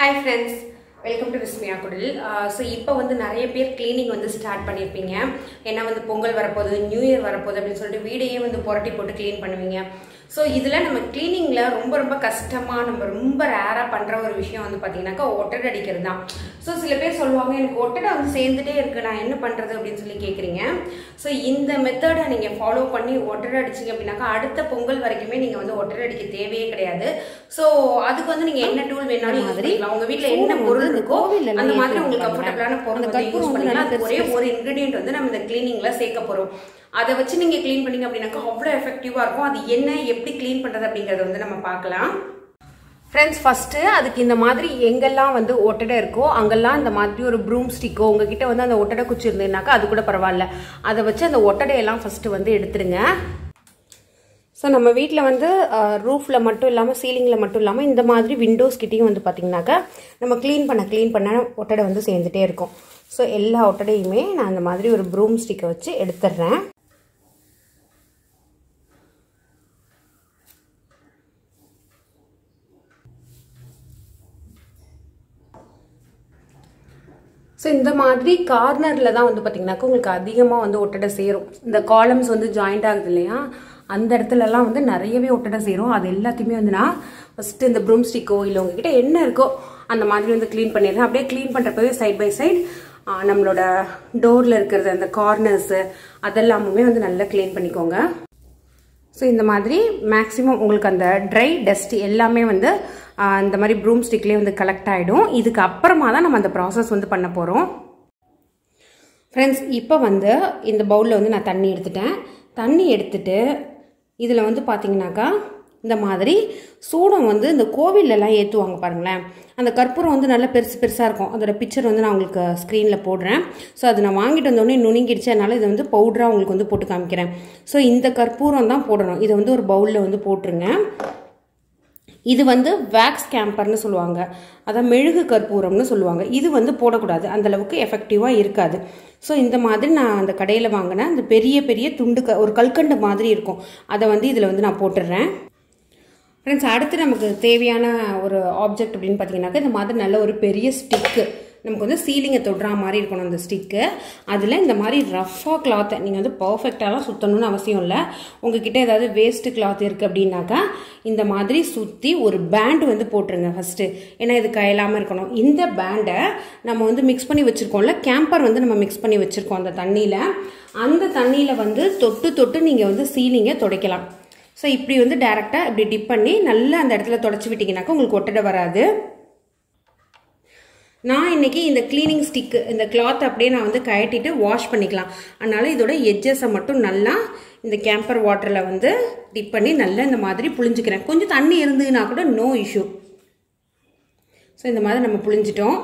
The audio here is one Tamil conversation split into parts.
hi friends welcome to Vismiya Kudil so இப்போ வந்து நிறைய பேர் க்ளீனிங் வந்து ஸ்டார்ட் பண்ணியிருப்பீங்க ஏன்னா வந்து பொங்கல் வரப்போகுது நியூ இயர் வரப்போகுது அப்படின்னு சொல்லிட்டு வீடையே வந்து புரட்டி போட்டு க்ளீன் பண்ணுவீங்க ஸோ இதில் நம்ம க்ளீனிங்கில் ரொம்ப ரொம்ப கஷ்டமாக நம்ம ரொம்ப ரேராக பண்ணுற ஒரு விஷயம் வந்து பார்த்தீங்கன்னாக்கா ஒட்டடை அடிக்கிறது தான் ஸோ சில பேர் சொல்லுவாங்க எனக்கு ஒட்டடை வந்து சேர்ந்துட்டே இருக்கு நான் என்ன பண்ணுறது அப்படின்னு சொல்லி கேட்குறீங்க ஸோ இந்த மெத்தடை நீங்கள் ஃபாலோ பண்ணி ஒட்டடை அடிச்சிங்க அப்படின்னாக்கா அடுத்த பொங்கல் வரைக்குமே நீங்கள் வந்து ஒட்டடை அடிக்க தேவையே கிடையாது ஸோ அதுக்கு வந்து நீங்கள் என்ன டூல் வேணாலும் யூஸ் பண்ணிக்கலாம் உங்கள் வீட்டில் என்ன பொருள் இருக்கோ அந்த மாதிரி உங்களுக்கு கம்ஃபர்டபுளான பொருள் வந்து யூஸ் பண்ணிக்கலாம் அது ஒரே ஒரு இன்க்ரீடியன்ட் வந்து நம்ம இந்த க்ளீனிங்கில் சேர்க்க போகிறோம் அதை வச்சு நீங்கள் க்ளீன் பண்ணீங்க அப்படின்னாக்கா அவ்வளோ எஃபெக்டிவாக இருக்கும் அது என்ன எப்படி க்ளீன் பண்ணுறது அப்படிங்கிறத வந்து நம்ம பார்க்கலாம் ஃப்ரெண்ட்ஸ் ஃபஸ்ட்டு அதுக்கு இந்த மாதிரி எங்கெல்லாம் வந்து ஒட்டடை இருக்கோ அங்கெல்லாம் இந்த மாதிரி ஒரு ப்ரூம் ஸ்டிக்கோ உங்ககிட்ட வந்து அந்த ஒட்டடை குச்சி இருந்ததுனாக்கா அது கூட பரவாயில்ல அதை வச்சு அந்த ஒட்டடையெல்லாம் ஃபஸ்ட்டு வந்து எடுத்துருங்க ஸோ நம்ம வீட்டில் வந்து ரூஃபில் மட்டும் இல்லாமல் சீலிங்கில் மட்டும் இல்லாமல் இந்த மாதிரி விண்டோஸ் கிட்டேயும் வந்து பார்த்திங்கனாக்கா நம்ம க்ளீன் பண்ண க்ளீன் பண்ண ஒட்டடை வந்து சேர்ந்துட்டே இருக்கும் ஸோ எல்லா ஒட்டடையுமே நான் அந்த மாதிரி ஒரு ப்ரூம் ஸ்டிக்கை வச்சு எடுத்துடுறேன் ஸோ இந்த மாதிரி கார்னரில் தான் வந்து பார்த்திங்கனாக்கா உங்களுக்கு அதிகமாக வந்து ஒட்டடை சேரும் இந்த காலம்ஸ் வந்து ஜாயிண்ட் ஆகுது இல்லையா அந்த இடத்துலலாம் வந்து நிறையவே ஒட்டடை சேரும் அது எல்லாத்தையுமே வந்து நான் ஃபஸ்ட்டு இந்த ப்ரூம் ஸ்டிக்கோ இல்லை உங்ககிட்ட என்ன இருக்கோ அந்த மாதிரி வந்து க்ளீன் பண்ணிடுறேன் அப்படியே க்ளீன் பண்ணுறப்பவே சைட் பை சைட் நம்மளோட டோரில் இருக்கிறது அந்த கார்னர்ஸு அதெல்லாமுமே வந்து நல்லா க்ளீன் பண்ணிக்கோங்க ஸோ இந்த மாதிரி மேக்ஸிமம் உங்களுக்கு அந்த ட்ரை டஸ்ட் எல்லாமே வந்து இந்த மாதிரி ப்ரூம் ஸ்டிக்லேயே வந்து கலெக்ட் ஆகிடும் இதுக்கு அப்புறமா தான் நம்ம அந்த ப்ராசஸ் வந்து பண்ண போகிறோம் ஃப்ரெண்ட்ஸ் இப்போ வந்து இந்த பவுலில் வந்து நான் தண்ணி எடுத்துட்டேன் தண்ணி எடுத்துட்டு இதில் வந்து பார்த்தீங்கன்னாக்கா இந்த மாதிரி சூடம் வந்து இந்த கோவிலெல்லாம் ஏற்றுவாங்க பாருங்களேன் அந்த கற்பூரம் வந்து நல்லா பெருசு பெருசாக இருக்கும் அதோட பிக்சர் வந்து நான் உங்களுக்கு ஸ்க்ரீனில் போடுறேன் ஸோ அதை நான் வாங்கிட்டு வந்தோடனே நுணுங்கிடுச்சு அதனால் இதை வந்து பவுடராக உங்களுக்கு வந்து போட்டு காமிக்கிறேன் ஸோ இந்த கற்பூரம் தான் போடணும் இதை வந்து ஒரு பவுலில் வந்து போட்டுருங்க இது வந்து வேக்ஸ் கேம்பர்னு சொல்லுவாங்க அதான் மெழுகு கற்பூரம்னு சொல்லுவாங்க இது வந்து போடக்கூடாது அந்தளவுக்கு எஃபெக்டிவாக இருக்காது ஸோ இந்த மாதிரி நான் அந்த கடையில் வாங்கினேன் அந்த பெரிய பெரிய துண்டு க ஒரு கல்கண்டு மாதிரி இருக்கும் அதை வந்து இதில் வந்து நான் போட்டுடுறேன் ஃப்ரெண்ட்ஸ் அடுத்து நமக்கு தேவையான ஒரு ஆப்ஜெக்ட் அப்படின்னு பார்த்தீங்கன்னாக்கா இந்த மாதிரி நல்ல ஒரு பெரிய ஸ்டிக்கு நமக்கு வந்து சீலிங்கை தொடுற மாதிரி இருக்கணும் அந்த ஸ்டிக்கு அதில் இந்த மாதிரி ரஃப்பாக கிளாத்தை நீங்கள் வந்து பர்ஃபெக்டாலாம் சுற்றணும்னு அவசியம் இல்லை உங்ககிட்ட ஏதாவது வேஸ்ட்டு கிளாத் இருக்குது அப்படின்னாக்கா இந்த மாதிரி சுற்றி ஒரு பேண்டு வந்து போட்டுருங்க ஃபஸ்ட்டு ஏன்னா இது கையிலாமல் இருக்கணும் இந்த பேண்டை நம்ம வந்து மிக்ஸ் பண்ணி வச்சுருக்கோம்ல கேம்பர் வந்து நம்ம மிக்ஸ் பண்ணி வச்சுருக்கோம் அந்த தண்ணியில் அந்த தண்ணியில் வந்து தொட்டு தொட்டு நீங்கள் வந்து சீலிங்கை துடைக்கலாம் ஸோ இப்படி வந்து டேரெக்டாக இப்படி டிப் பண்ணி நல்லா அந்த இடத்துல தொடச்சி விட்டிங்கனாக்கா உங்களுக்கு ஒட்டடை வராது நான் இன்றைக்கி இந்த க்ளீனிங் ஸ்டிக்கு இந்த கிளாத் அப்படியே நான் வந்து கழட்டிட்டு வாஷ் பண்ணிக்கலாம் அதனால் இதோட எட்ஜஸை மட்டும் நல்லா இந்த கேம்பர் வாட்டரில் வந்து டிப் பண்ணி நல்லா இந்த மாதிரி புழிஞ்சிக்கிறேன் கொஞ்சம் தண்ணி இருந்ததுன்னா கூட நோ இஷ்யூ ஸோ இந்த மாதிரி நம்ம புழிஞ்சிட்டோம்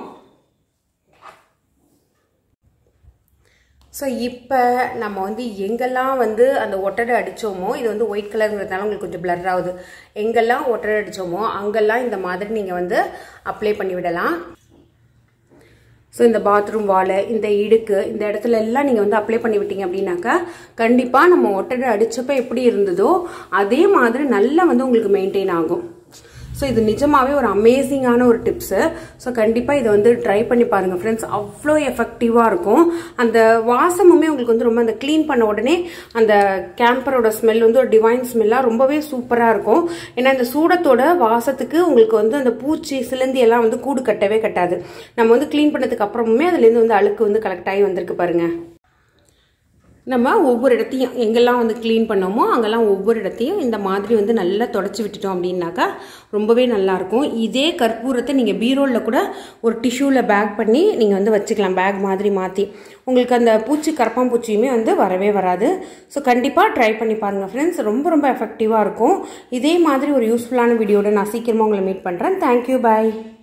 ஸோ இப்போ நம்ம வந்து எங்கெல்லாம் வந்து அந்த ஒட்டடை அடித்தோமோ இது வந்து ஒயிட் கலருங்கிறதுனால உங்களுக்கு கொஞ்சம் பிளர் ஆகுது எங்கெல்லாம் ஒட்டடை அடித்தோமோ அங்கெல்லாம் இந்த மாதிரி நீங்கள் வந்து அப்ளை பண்ணி விடலாம் ஸோ இந்த பாத்ரூம் வாலு இந்த இடுக்கு இந்த இடத்துல எல்லாம் நீங்கள் வந்து அப்ளை பண்ணி விட்டீங்க அப்படின்னாக்கா கண்டிப்பாக நம்ம ஒட்டடை அடித்தப்போ எப்படி இருந்ததோ அதே மாதிரி நல்லா வந்து உங்களுக்கு மெயின்டைன் ஆகும் ஸோ இது நிஜமாகவே ஒரு அமேசிங்கான ஒரு டிப்ஸு ஸோ கண்டிப்பாக இதை வந்து ட்ரை பண்ணி பாருங்கள் ஃப்ரெண்ட்ஸ் அவ்வளோ எஃபெக்டிவாக இருக்கும் அந்த வாசமுமே உங்களுக்கு வந்து ரொம்ப அந்த க்ளீன் பண்ண உடனே அந்த கேம்பரோட ஸ்மெல் வந்து ஒரு டிவைன் ஸ்மெல்லாக ரொம்பவே சூப்பராக இருக்கும் ஏன்னா இந்த சூடத்தோட வாசத்துக்கு உங்களுக்கு வந்து அந்த பூச்சி சிலந்தி எல்லாம் வந்து கூடு கட்டவே கட்டாது நம்ம வந்து க்ளீன் பண்ணதுக்கு அப்புறமுமே அதுலேருந்து வந்து அழுக்கு வந்து கலெக்ட் ஆகி வந்திருக்கு பாருங்கள் நம்ம ஒவ்வொரு இடத்தையும் எங்கெல்லாம் வந்து க்ளீன் பண்ணோமோ அங்கெல்லாம் ஒவ்வொரு இடத்தையும் இந்த மாதிரி வந்து நல்லா தொடச்சி விட்டுட்டோம் அப்படின்னாக்கா ரொம்பவே நல்லாயிருக்கும் இதே கற்பூரத்தை நீங்கள் பீரோலில் கூட ஒரு டிஷ்யூவில் பேக் பண்ணி நீங்கள் வந்து வச்சுக்கலாம் பேக் மாதிரி மாற்றி உங்களுக்கு அந்த பூச்சி கரப்பாம்பூச்சியுமே வந்து வரவே வராது ஸோ கண்டிப்பாக ட்ரை பண்ணி பாருங்கள் ஃப்ரெண்ட்ஸ் ரொம்ப ரொம்ப எஃபெக்டிவாக இருக்கும் இதே மாதிரி ஒரு யூஸ்ஃபுல்லான வீடியோட நான் சீக்கிரமாக உங்களை மீட் பண்ணுறேன் தேங்க்யூ பாய்